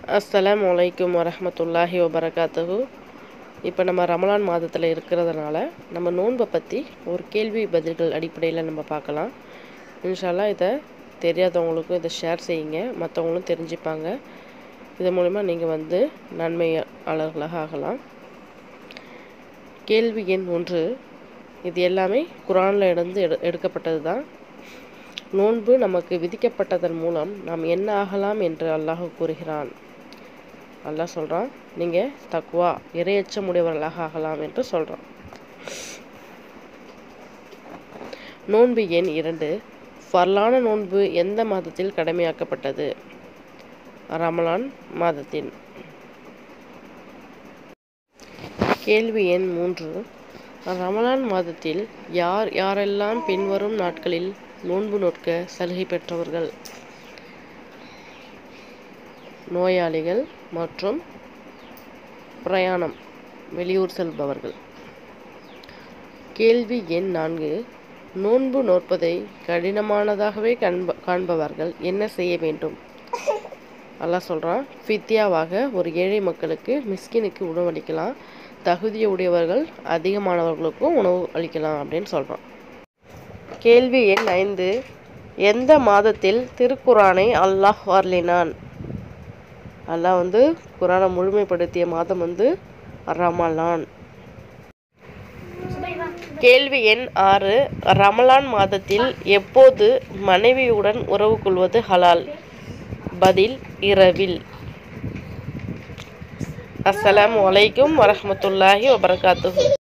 அஸ்ஸலாமு அலைக்கும் வரஹ்மத்துல்லாஹி வபரகாத்துஹு இப்போ நம்ம ரமலான் மாதத்தில் இருக்கிறதுனால நம்ம நோன்பை பற்றி ஒரு கேள்வி பதில்கள் அடிப்படையில் நம்ம பார்க்கலாம் இன்ஷால்லா இதை தெரியாதவங்களுக்கும் இதை ஷேர் செய்யுங்க மற்றவங்களும் தெரிஞ்சுப்பாங்க இது மூலிமா நீங்கள் வந்து நன்மையாளர்களாக ஆகலாம் கேள்வி எண் ஒன்று இது எல்லாமே குரானில் இருந்து எடு எடுக்கப்பட்டது தான் நோன்பு நமக்கு விதிக்கப்பட்டதன் மூலம் நாம் என்ன ஆகலாம் என்று அல்லாஹ் கூறுகிறான் அல்லாஹ் சொல்கிறான் நீங்கள் தக்குவா இரையச்சமுடையவர்களாக ஆகலாம் என்று சொல்கிறான் நோன்பு எண் இரண்டு ஃபர்லான நோன்பு எந்த மாதத்தில் கடமையாக்கப்பட்டது ரமலான் மாதத்தின் கேள்வி எண் மூன்று ரமலான் மாதத்தில் யார் யாரெல்லாம் பின்வரும் நாட்களில் நோன்பு நோட்க சலுகை பெற்றவர்கள் நோயாளிகள் மற்றும் பிரயாணம் வெளியூர் செல்பவர்கள் கேள்வி எண் நான்கு நோன்பு நோற்பதை கடினமானதாகவே காண்ப காண்பவர்கள் என்ன செய்ய வேண்டும் அல்லாஹ் சொல்கிறான் ஃபித்யாவாக ஒரு ஏழை மக்களுக்கு மிஸ்கினுக்கு உணவளிக்கலாம் தகுதியுடையவர்கள் அதிகமானவர்களுக்கும் உணவு அளிக்கலாம் அப்படின்னு சொல்கிறான் கேள்வி எண் ஐந்து எந்த மாதத்தில் திருக்குரானை அல்லாஹ் அருளினான் அல்லாஹ் வந்து குரானை முழுமைப்படுத்திய மாதம் வந்து ரமலான் கேள்வி எண் ஆறு ரமலான் மாதத்தில் எப்போது மனைவியுடன் உறவு கொள்வது ஹலால் பதில் இரவில் அஸ்ஸலாமு அலைக்கும் வரஹ்மத்துல்லாஹி வபரகாத்துஹு